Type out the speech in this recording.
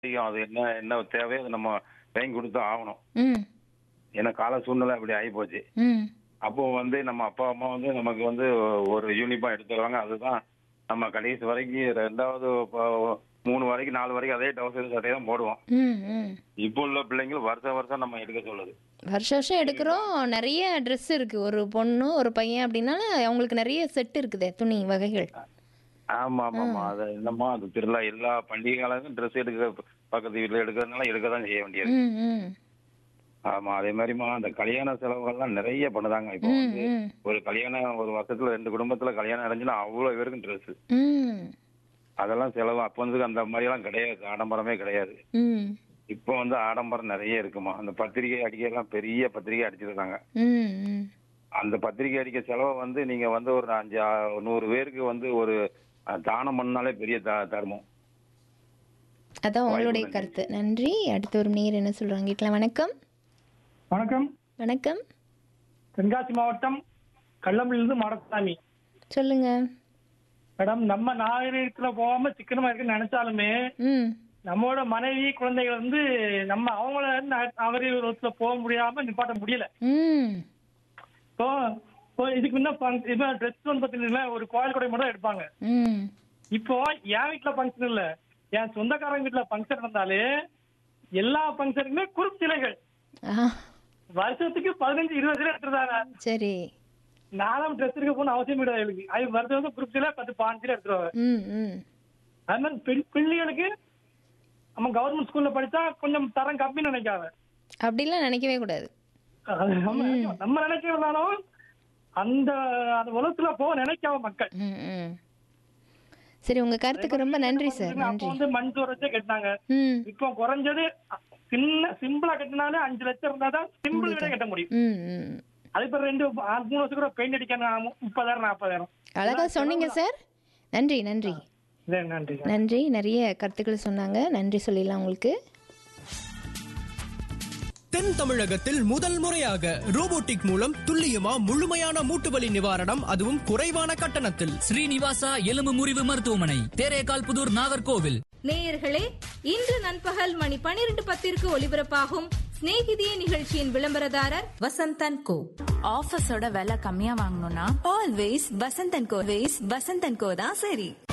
அதிகம் அது என்ன என்ன தேவையோ அதை நம்ம வாங்கி கொடுத்து ஆகணும் ம் ஏன்னா கால சூழ்நிலை அப்படி ஆகி போச்சு ம் அப்போ வந்து நம்ம அப்பா அம்மா வந்து நமக்கு வந்து ஒரு யூனிஃபார்ம் எடுத்து தருவாங்க அதுதான் நம்ம கடைசி வரைக்கும் ரெண்டாவது ப- மூணு வரைக்கும் நாலு வரைக்கும் அதே டவுசர் சட்டையை தான் போடுவோம் ம் ம் இப்போ உள்ள பிள்ளைங்க வருஷம் வருஷம் நம்ம எடுக்க சொல்லுது வருஷம் வருஷம் எடுக்கிறோம் நிறைய ட்ரெஸ் இருக்கு ஒரு பொண்ணு ஒரு பையன் அப்படின்னால அவங்களுக்கு நிறைய செட் இருக்குதே துணி வகைகள் ஆமா ஆமா ஆமா அது என்னமோ அது திருவிழா எல்லா பண்டிகை காலத்துக்கும் ட்ரெஸ் எடுக்க பக்கத்து வீட்டுல எடுக்கிறதுனால எடுக்க தான் செய்ய வேண்டியது ம் ம் ஆமா அதே மாதிரிமா அந்த கல்யாண செலவுகள்லாம் நிறைய பண்ணுதாங்க இப்போ ம் வந்து ம் ஒரு கல்யாணம் ஒரு வருஷத்துல ரெண்டு குடும்பத்துல கல்யாணம் நடந்துச்சுன்னா அவ்வளவு பேருக்கும் ட்ரெஸ் ம் அதெல்லாம் செலவு அப்போ வந்து அந்த மாதிரி எல்லாம் கிடையாது ஆடம்பரமே கிடையாது ம் இப்போ வந்து ஆடம்பரம் நிறைய இருக்குமா அந்த பத்திரிகை அடிக்க எல்லாம் பெரிய பத்திரிகை அடிச்சிருக்காங்க ம் ம் அந்த பத்திரிகை அடிக்க செலவை வந்து நீங்க வந்து ஒரு அஞ்சு ஆ- நூறு பேருக்கு வந்து ஒரு அஹ், தானம் பண்ணாலே பெரிய த- தர்மம் அதான் உங்களுடைய வாய்ப்பு கருத்து நன்றி அடுத்த ஒரு நேர் என்ன சொல்றாங்க கேட்கலாம் வணக்கம் வணக்கம் வணக்கம் தென்காசி மாவட்டம் கள்ளம்பிலிருந்து மாடசாமி சொல்லுங்க மேடம் நம்ம நாகரீகத்துல போகாம சிக்கனமா இருக்குன்னு நினைச்சாலுமே ம் நம்மளோட மனைவி குழந்தைகள் வந்து நம்ம அவங்கள நாகரீகத்துல போக முடியாம நிப்பாட்ட முடியல ம் இப்போ இப்போ இதுக்கு முன்ன ட்ரெஸ் வந்து பாத்தீங்கன்னா ஒரு கோயில் கொடை மட்டும் தான் எடுப்பாங்க ம் இப்போ என் வீட்டுல ஃபங்க்ஷன் இல்ல என் சொந்தக்காரங்க வீட்டுல ஃபங்க்ஷன் நடந்தாலே எல்லா ஃபங்க்ஷனுக்குமே குறுப்பு சிலைகள் ஆ வருஷத்துக்கு பதினஞ்சு இருபது சிலை எடுத்துருந்தாங்க சரி நானும் ட்ரெஸ் எடுக்க போன அவசியம் கிடையாது எனக்கு அது வருஷம் குரூப் சில பத்து பாஞ்சு சில எடுத்துருவாங்க ம் ம் அது மாதிரி பெண் பிள்ளைகளுக்கு நம்ம கவர்மெண்ட் ஸ்கூல்ல படிச்சா கொஞ்சம் தரம் கம்மின்னு நினைக்காத அப்படிலாம் நினைக்கவே கூடாது அது நம்ம நினைக்கிறோம். நம்ம நினைக்கிறதாலும் அந்த அந்த உலகத்துல போக நினைக்காம மக்கள் ம் ம் சரி உங்க கருத்துக்கு ரொம்ப நன்றி சார் அப்போ நன்றி வந்து மண் சோறு கட்டினாங்க ம் இப்போ குறைஞ்சது சின்ன சிம்பிளா கட்டினாலே அஞ்சு லட்சம் இருந்தாதான் சிம்பிள் வீடே கட்ட முடியும் ம் ம் அது இப்ப ரெண்டு ஆறு, மூணு வருஷம் கூட பெயிண்ட் அடிக்க முப்பதாயிரம் நாற்பதாயிரம் அழகா சொன்னீங்க சார் நன்றி நன்றி சரி, நன்றி நன்றி நிறைய கருத்துக்கள் சொன்னாங்க நன்றி சொல்லிடலாம் உங்களுக்கு தென் தமிழகத்தில் முதல் முறையாக ரோபோட்டிக் மூலம் துல்லியமா முழுமையான மூட்டுவலி நிவாரணம் அதுவும் குறைவான கட்டணத்தில் ஸ்ரீனிவாசா எலும்பு முறிவு மருத்துவமனை தேரேகால் புதூர் நாகர்கோவில் நேயர்களே இன்று நண்பகல் மணி பனிரெண்டு பத்திற்கு ஒலிபரப்பாகும் சிநேகிதியே நிகழ்ச்சியின் விளம்பரதாரர் வசந்தன் கோ ஆஃபர்ஸோட விலை கம்மியா வாங்கணும்னா always Vasanthan co ways Vasanthan co தான் சரி